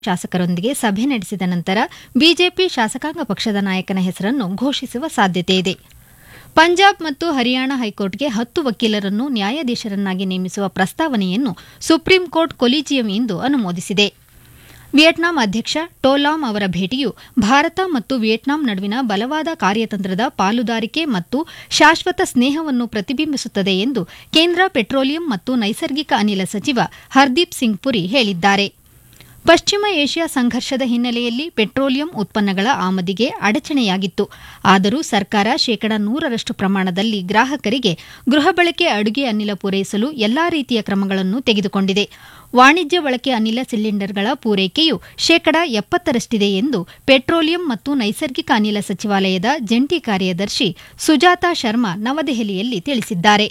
ಶಾಸಕರೊಂದಿಗೆ ಸಭೆ ನಡೆಸಿದ ನಂತರ ಬಿಜೆಪಿ ಶಾಸಕಾಂಗ ಪಕ್ಷದ ನಾಯಕನ ಹೆಸರನ್ನು ಘೋಷಿಸುವ ಸಾಧ್ಯತೆಯಿದೆ ಪಂಜಾಬ್ ಮತ್ತು ಹರಿಯಾಣ ಹೈಕೋರ್ಟ್ಗೆ ಹತ್ತು ವಕೀಲರನ್ನು ನ್ಯಾಯಾಧೀಶರನ್ನಾಗಿ ನೇಮಿಸುವ ಪ್ರಸ್ತಾವನೆಯನ್ನು ಸುಪ್ರೀಂ ಕೋರ್ಟ್ ಕೊಲಿಜಿಯಂ ಇಂದು ಅನುಮೋದಿಸಿದೆ ವಿಯೆಟ್ನಾಂ ಅಧ್ಯಕ್ಷ ಟೋಲಾಮ್ ಅವರ ಭೇಟಿಯು ಭಾರತ ಮತ್ತು ವಿಯೆಟ್ನಾಂ ನಡುವಿನ ಬಲವಾದ ಕಾರ್ಯತಂತ್ರದ ಪಾಲುದಾರಿಕೆ ಮತ್ತು ಶಾಶ್ವತ ಸ್ನೇಹವನ್ನು ಪ್ರತಿಬಿಂಬಿಸುತ್ತದೆ ಎಂದು ಕೇಂದ್ರ ಪೆಟ್ರೋಲಿಯಂ ಮತ್ತು ನೈಸರ್ಗಿಕ ಅನಿಲ ಸಚಿವ ಹರ್ದೀಪ್ ಸಿಂಗ್ ಪುರಿ ಹೇಳಿದ್ದಾರೆ ಪಶ್ಚಿಮ ಏಷ್ಯಾ ಸಂಘರ್ಷದ ಹಿನ್ನೆಲೆಯಲ್ಲಿ ಪೆಟ್ರೋಲಿಯಂ ಉತ್ಪನ್ನಗಳ ಆಮದಿಗೆ ಅಡಚಣೆಯಾಗಿತ್ತು ಆದರೂ ಸರ್ಕಾರ ಶೇಕಡ ನೂರರಷ್ಟು ಪ್ರಮಾಣದಲ್ಲಿ ಗ್ರಾಹಕರಿಗೆ ಗೃಹ ಬಳಕೆ ಅಡುಗೆ ಅನಿಲ ಪೂರೈಸಲು ಎಲ್ಲಾ ರೀತಿಯ ಕ್ರಮಗಳನ್ನು ತೆಗೆದುಕೊಂಡಿದೆ ವಾಣಿಜ್ಯ ಬಳಕೆ ಅನಿಲ ಸಿಲಿಂಡರ್ಗಳ ಪೂರೈಕೆಯು ಶೇಕಡ ಎಪ್ಪತ್ತರಷ್ಟಿದೆ ಎಂದು ಪೆಟ್ರೋಲಿಯಂ ಮತ್ತು ನೈಸರ್ಗಿಕ ಅನಿಲ ಸಚಿವಾಲಯದ ಜಂಟಿ ಕಾರ್ಯದರ್ಶಿ ಸುಜಾತಾ ಶರ್ಮಾ ನವದೆಹಲಿಯಲ್ಲಿ ತಿಳಿಸಿದ್ದಾರೆ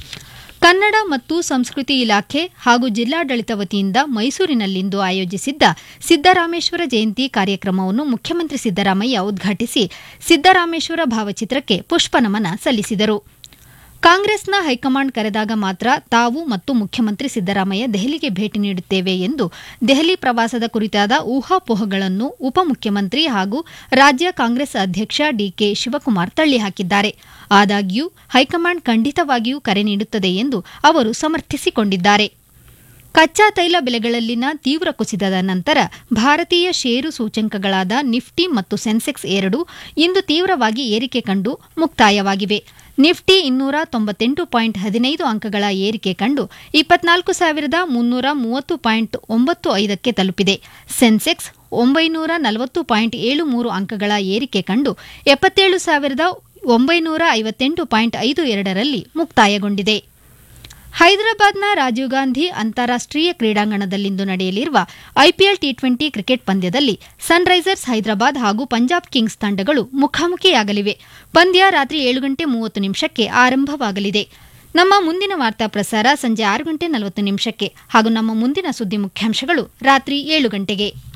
ಕನ್ನಡ ಮತ್ತು ಸಂಸ್ಕೃತಿ ಇಲಾಖೆ ಹಾಗೂ ಜಿಲ್ಲಾಡಳಿತ ವತಿಯಿಂದ ಮೈಸೂರಿನಲ್ಲಿಂದು ಆಯೋಜಿಸಿದ್ದ ಸಿದ್ದರಾಮೇಶ್ವರ ಜಯಂತಿ ಕಾರ್ಯಕ್ರಮವನ್ನು ಮುಖ್ಯಮಂತ್ರಿ ಸಿದ್ದರಾಮಯ್ಯ ಉದ್ಘಾಟಿಸಿ ಸಿದ್ದರಾಮೇಶ್ವರ ಭಾವಚಿತ್ರಕ್ಕೆ ಪುಷ್ಪನಮನ ಸಲ್ಲಿಸಿದರು ಕಾಂಗ್ರೆಸ್ನ ಹೈಕಮಾಂಡ್ ಕರೆದಾಗ ಮಾತ್ರ ತಾವು ಮತ್ತು ಮುಖ್ಯಮಂತ್ರಿ ಸಿದ್ದರಾಮಯ್ಯ ದೆಹಲಿಗೆ ಭೇಟಿ ನೀಡುತ್ತೇವೆ ಎಂದು ದೆಹಲಿ ಪ್ರವಾಸದ ಕುರಿತಾದ ಊಹಾಪೋಹಗಳನ್ನು ಉಪಮುಖ್ಯಮಂತ್ರಿ ಹಾಗೂ ರಾಜ್ಯ ಕಾಂಗ್ರೆಸ್ ಅಧ್ಯಕ್ಷ ಡಿಕೆ ಶಿವಕುಮಾರ್ ತಳ್ಳಿಹಾಕಿದ್ದಾರೆ ಆದಾಗ್ಯೂ ಹೈಕಮಾಂಡ್ ಖಂಡಿತವಾಗಿಯೂ ಕರೆ ನೀಡುತ್ತದೆ ಎಂದು ಅವರು ಸಮರ್ಥಿಸಿಕೊಂಡಿದ್ದಾರೆ ಕಚ್ಚಾ ತೈಲ ಬೆಲೆಗಳಲ್ಲಿನ ತೀವ್ರ ಕುಸಿತದ ನಂತರ ಭಾರತೀಯ ಷೇರು ಸೂಚ್ಯಂಕಗಳಾದ ನಿಫ್ಟಿ ಮತ್ತು ಸೆನ್ಸೆಕ್ಸ್ ಎರಡು ಇಂದು ತೀವ್ರವಾಗಿ ಏರಿಕೆ ಕಂಡು ಮುಕ್ತಾಯವಾಗಿವೆ ನಿಫ್ಟಿ ಇನ್ನೂರ ತೊಂಬತ್ತೆಂಟು ಪಾಯಿಂಟ್ ಹದಿನೈದು ಅಂಕಗಳ ಏರಿಕೆ ಕಂಡು ಇಪ್ಪತ್ನಾಲ್ಕು ಸಾವಿರದ ಮುನ್ನೂರ ಮೂವತ್ತು ಪಾಯಿಂಟ್ ಒಂಬತ್ತು ಐದಕ್ಕೆ ತಲುಪಿದೆ ಸೆನ್ಸೆಕ್ಸ್ ಒಂಬೈನೂರ ನಲವತ್ತು ಪಾಯಿಂಟ್ ಏಳು ಮೂರು ಅಂಕಗಳ ಏರಿಕೆ ಕಂಡು ಎಪ್ಪತ್ತೇಳು ಸಾವಿರದ ಒಂಬೈನೂರ ಐವತ್ತೆಂಟು ಪಾಯಿಂಟ್ ಐದು ಎರಡರಲ್ಲಿ ಮುಕ್ತಾಯಗೊಂಡಿದೆ ಹೈದರಾಬಾದ್ನ ರಾಜೀವ್ ಗಾಂಧಿ ಅಂತಾರಾಷ್ಟೀಯ ಕ್ರೀಡಾಂಗಣದಲ್ಲಿಂದು ನಡೆಯಲಿರುವ ಐಪಿಎಲ್ ಟಿ ಟ್ವೆಂಟಿ ಕ್ರಿಕೆಟ್ ಪಂದ್ಯದಲ್ಲಿ ಸನ್ರೈಸರ್ಸ್ ಹೈದರಾಬಾದ್ ಹಾಗೂ ಪಂಜಾಬ್ ಕಿಂಗ್ಸ್ ತಂಡಗಳು ಮುಖಾಮುಖಿಯಾಗಲಿವೆ ಪಂದ್ಯ ರಾತ್ರಿ ಏಳು ಗಂಟೆ ಮೂವತ್ತು ನಿಮಿಷಕ್ಕೆ ಆರಂಭವಾಗಲಿದೆ ನಮ್ಮ ಮುಂದಿನ ವಾರ್ತಾ ಪ್ರಸಾರ ಸಂಜೆ ಆರು ಗಂಟೆ ನಲವತ್ತು ನಿಮಿಷಕ್ಕೆ ಹಾಗೂ ನಮ್ಮ ಮುಂದಿನ ಸುದ್ದಿ ಮುಖ್ಯಾಂಶಗಳು ರಾತ್ರಿ ಏಳು ಗಂಟೆಗೆ